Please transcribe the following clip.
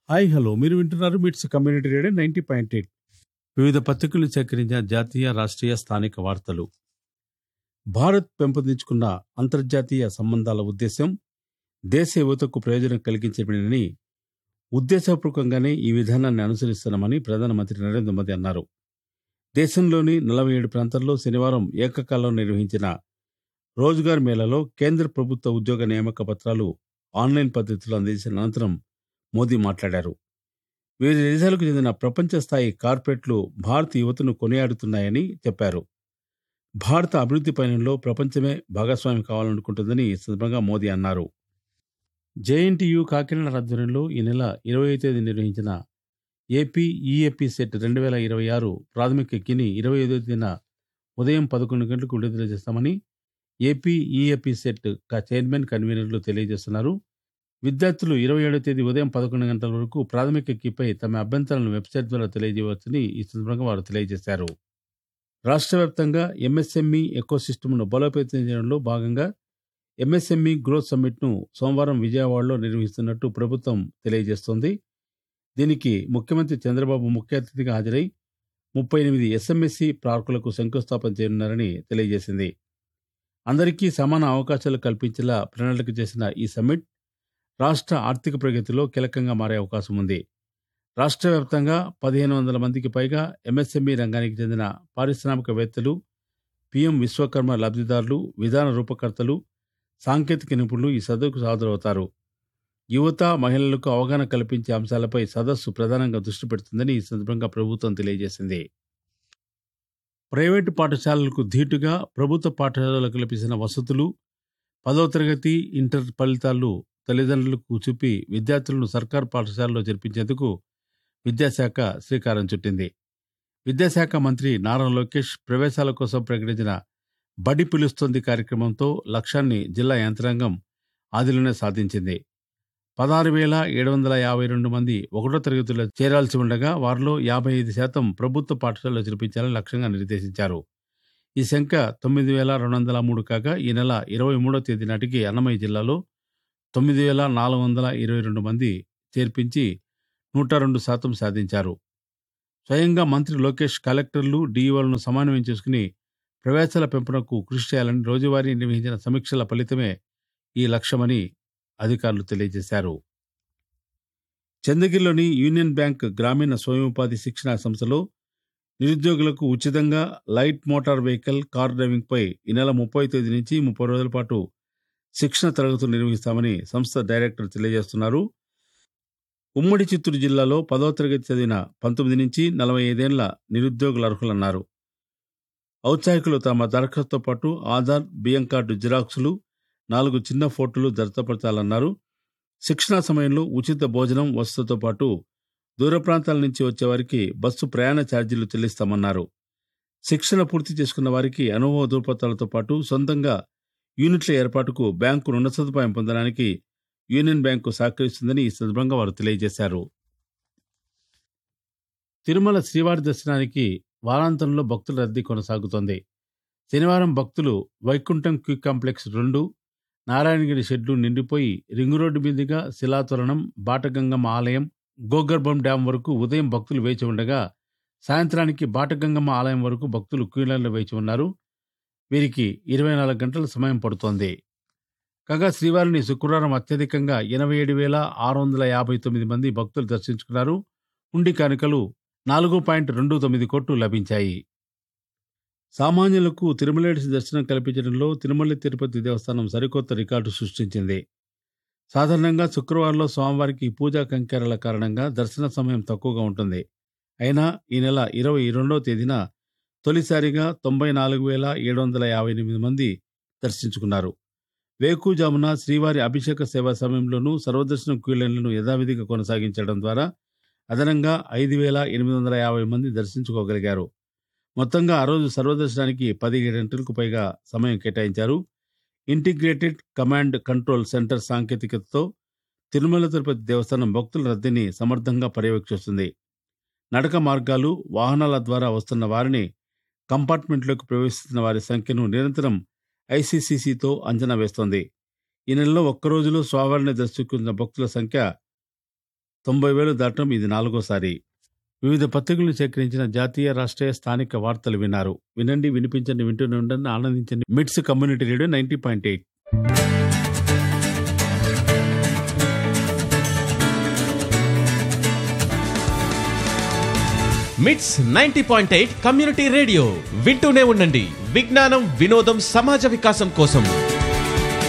hi hello మీరు వింటున్నారు MITS community radio ninety point eight వివిధ పత్రికలు సేకరించిన జాతీయ రాష్ట్రీయ స్థానిక వార్తలు భారత్ పెంపొందించుకున్న అంతర్జాతీయ సంబంధాల ఉద్దేశం దేశ యువతకు ప్రయోజనం కలిగించబడినని ఉద్దేశపూర్వకంగానే ఈ విధానాన్ని అనుసరిస్తున్నామని ప్రధానమంత్రి నరేంద్ర మోదీ అన్నారు దేశంలోని నలభై ఏడు ప్రాంతాల్లో శనివారం ఏకకాలంలో నిర్వహించిన రోజ్గార్ మేళాలో కేంద్ర ప్రభుత్వ ఉద్యోగ నియామక పత్రాలు ఆన్లైన్ పద్ధతిలో అందించిన అనంతరం మోదీ మాట్లాడారు వివిధ దేశాలకు చెందిన ప్రపంచ స్థాయి కార్పొరేట్లు భారత యువతను కొనియాడుతున్నాయని చెప్పారు భారత అభివృద్ధి పయనంలో ప్రపంచమే భాగస్వామి కావాలనుకుంటుందని ఈ సందర్భంగా మోదీ అన్నారు జేఎన్టీయు కాకినాడ ఆధ్వర్యంలో ఈ నెల ఇరవై తేదీ నిర్వహించిన ఏపీ ఈఏపీ సెట్ రెండు వేల ఇరవై ఆరు ప్రాథమిక కీని ఇరవై ఐదో తేదీన ఉదయం పదకొండు గంటలకు విడుదల చేస్తామని ఏపీ ఈఏపీ సెట్ కా చైర్మన్ కన్వీనర్లు తెలియజేస్తున్నారు విద్యార్థులు ఇరవై ఏడో తేదీ ఉదయం పదకొండు గంటల వరకు ప్రాథమిక కీపై తమ అభ్యంతరాలను వెబ్సైట్ ద్వారా తెలియజేయవచ్చని ఈ సందర్భంగా వారు తెలియజేశారు రాష్ట్ర వ్యాప్తంగా ఎంఎస్ఎంఈ ఎకోసిస్టమ్ను బలోపేతం చేయడంలో భాగంగా ఎంఎస్ఎంఈ గ్రోత్ సమ్మిట్ను సోమవారం విజయవాడలో నిర్వహిస్తున్నట్టు ప్రభుత్వం తెలియజేస్తోంది దీనికి ముఖ్యమంత్రి చంద్రబాబు ముఖ్య అతిథిగా హాజరై ముప్పై ఎనిమిది ఎస్ఎంఎస్సి పార్కులకు శంకుస్థాపన చేయనున్నారని తెలియజేసింది అందరికీ సమాన అవకాశాలు కల్పించేలా ప్రణాళిక చేసిన ఈ సమ్మిట్ రాష్ట్ర ఆర్థిక ప్రగతిలో కీలకంగా మారే అవకాశం ఉంది రాష్ట్ర వ్యాప్తంగా పదిహేను వందల మందికి పైగా ఎంఎస్ఎంఈ రంగానికి చెందిన పారిశ్రామికవేత్తలు పిఎం విశ్వకర్మ లబ్ధిదారులు విధాన రూపకర్తలు సాంకేతిక నిపుణులు ఈ సదస్సుకు హాజరవుతారు యువత మహిళలకు అవగాహన కల్పించే అంశాలపై సదస్సు ప్రధానంగా దృష్టి పెడుతుందని ఈ సందర్భంగా ప్రభుత్వం తెలియజేసింది ప్రైవేటు పాఠశాలలకు ధీటుగా ప్రభుత్వ పాఠశాలలకు కల్పించిన వసతులు పదవ తరగతి ఇంటర్ ఫలితాలు తల్లిదండ్రులకు చూపి విద్యార్థులను సర్కారు పాఠశాలలో చేర్పించేందుకు విద్యాశాఖ శ్రీకారం చుట్టింది విద్యాశాఖ మంత్రి నారా లోకేష్ ప్రవేశాల కోసం ప్రకటించిన బడి పిలుస్తోంది కార్యక్రమంతో లక్ష్యాన్ని జిల్లా యంత్రాంగం ఆదిలోనే సాధించింది పదహారు వేల ఏడు వందల యాభై రెండు మంది ఒకటో తరగతిలో చేరాల్సి ఉండగా వారిలో యాభై ఐదు శాతం ప్రభుత్వ పాఠశాలలో చేర్పించాలని లక్ష్యంగా నిర్దేశించారు ఈ సంఖ్య తొమ్మిది వేల రెండు వందల మూడు కాగా ఈ నెల ఇరవై మూడో తేదీ నాటికి అన్నమయ్య జిల్లాలో తొమ్మిది వేల నాలుగు వందల ఇరవై రెండు మంది చేర్పించి నూట రెండు శాతం సాధించారు స్వయంగా మంత్రి లోకేష్ కలెక్టర్లు డీఈఓలను సమన్వయం చేసుకుని ప్రవేశాల పెంపునకు కృషి చేయాలని రోజువారీ నిర్వహించిన సమీక్షల ఫలితమే ఈ లక్ష్యమని అధికారులు తెలియజేశారు చంద్రగిరిలోని యూనియన్ బ్యాంక్ గ్రామీణ స్వయం ఉపాధి శిక్షణ సంస్థలో నిరుద్యోగులకు ఉచితంగా లైట్ మోటార్ వెహికల్ కార్ డ్రైవింగ్పై ఈ నెల ముప్పై తేదీ నుంచి ముప్పై రోజుల పాటు శిక్షణ తరగతులు నిర్వహిస్తామని సంస్థ డైరెక్టర్ తెలియజేస్తున్నారు ఉమ్మడి చిత్తూరు జిల్లాలో పదో తరగతి చదివిన పంతొమ్మిది నుంచి నలభై ఐదేళ్ల నిరుద్యోగులు అర్హులన్నారు ఔత్సాహికులు తమ దరఖాస్తుతో పాటు ఆధార్ బియ్యం కార్డు జిరాక్సులు నాలుగు చిన్న ఫోటోలు జతపరచాలన్నారు శిక్షణా సమయంలో ఉచిత భోజనం వసతితో పాటు దూర ప్రాంతాల నుంచి వచ్చేవారికి బస్సు ప్రయాణ ఛార్జీలు చెల్లిస్తామన్నారు శిక్షణ పూర్తి చేసుకున్న వారికి అనుభవ దృక్పథాలతో పాటు సొంతంగా యూనిట్ల ఏర్పాటుకు బ్యాంకు రుణ సదుపాయం పొందడానికి యూనియన్ బ్యాంకు సహకరిస్తుందని ఈ సందర్భంగా వారు తెలియజేశారు తిరుమల శ్రీవారి దర్శనానికి వారాంతంలో భక్తుల రద్దీ కొనసాగుతోంది శనివారం భక్తులు వైకుంఠం క్యూ కాంప్లెక్స్ రెండు నారాయణగిరి షెడ్లు నిండిపోయి రింగు రోడ్డు మీదుగా శిలాతోరణం బాటగంగమ్మ ఆలయం గోగర్భం డ్యాం వరకు ఉదయం భక్తులు వేచి ఉండగా సాయంత్రానికి బాటగంగమ్మ ఆలయం వరకు భక్తులు క్యూలైన్లో వేచి ఉన్నారు వీరికి ఇరవై నాలుగు గంటల సమయం పడుతోంది కాగా శ్రీవారిని శుక్రవారం అత్యధికంగా ఎనభై ఏడు వేల ఆరు వందల యాభై తొమ్మిది మంది భక్తులు దర్శించుకున్నారు ఉండి కానుకలు నాలుగు పాయింట్ రెండు తొమ్మిది కోట్లు లభించాయి సామాన్యులకు తిరుమలేటి దర్శనం కల్పించడంలో తిరుమల తిరుపతి దేవస్థానం సరికొత్త రికార్డు సృష్టించింది సాధారణంగా శుక్రవారంలో స్వామివారికి పూజా కంకేరాల కారణంగా దర్శన సమయం తక్కువగా ఉంటుంది అయినా ఈ నెల ఇరవై రెండవ తేదీన తొలిసారిగా తొంభై నాలుగు వేల ఏడు వందల యాభై ఎనిమిది మంది దర్శించుకున్నారు వేకుజామున శ్రీవారి అభిషేక సేవ సమయంలోనూ సర్వదర్శనం క్యూలైన్లను యథావిధిగా కొనసాగించడం ద్వారా అదనంగా ఐదు వేల ఎనిమిది వందల యాభై మంది దర్శించుకోగలిగారు మొత్తంగా ఆ రోజు సర్వదర్శనానికి పదిహేడు గంటలకు పైగా సమయం కేటాయించారు ఇంటిగ్రేటెడ్ కమాండ్ కంట్రోల్ సెంటర్ సాంకేతికతతో తిరుమల తిరుపతి దేవస్థానం భక్తుల రద్దీని సమర్థంగా పర్యవేక్షిస్తుంది నడక మార్గాలు వాహనాల ద్వారా వస్తున్న వారిని కంపార్ట్మెంట్లోకి ప్రవేశిస్తున్న వారి సంఖ్యను నిరంతరం ఐసీసీసీతో అంచనా వేస్తోంది ఈ నెలలో ఒక్క రోజులో స్వామివారిని దర్శించుకున్న భక్తుల సంఖ్య తొంభై వేలు దాటడం ఇది నాలుగోసారి వివిధ పత్రికలను సేకరించిన జాతీయ రాష్ట్రీయ స్థానిక వార్తలు విన్నారు వినండి వినిపించండి వింటూనే ఉండండి ఆనందించండి MITS community radio ninety point eight MITS ninety point eight community radio వింటూనే ఉండండి విజ్ఞానం వినోదం సమాజ వికాసం కోసం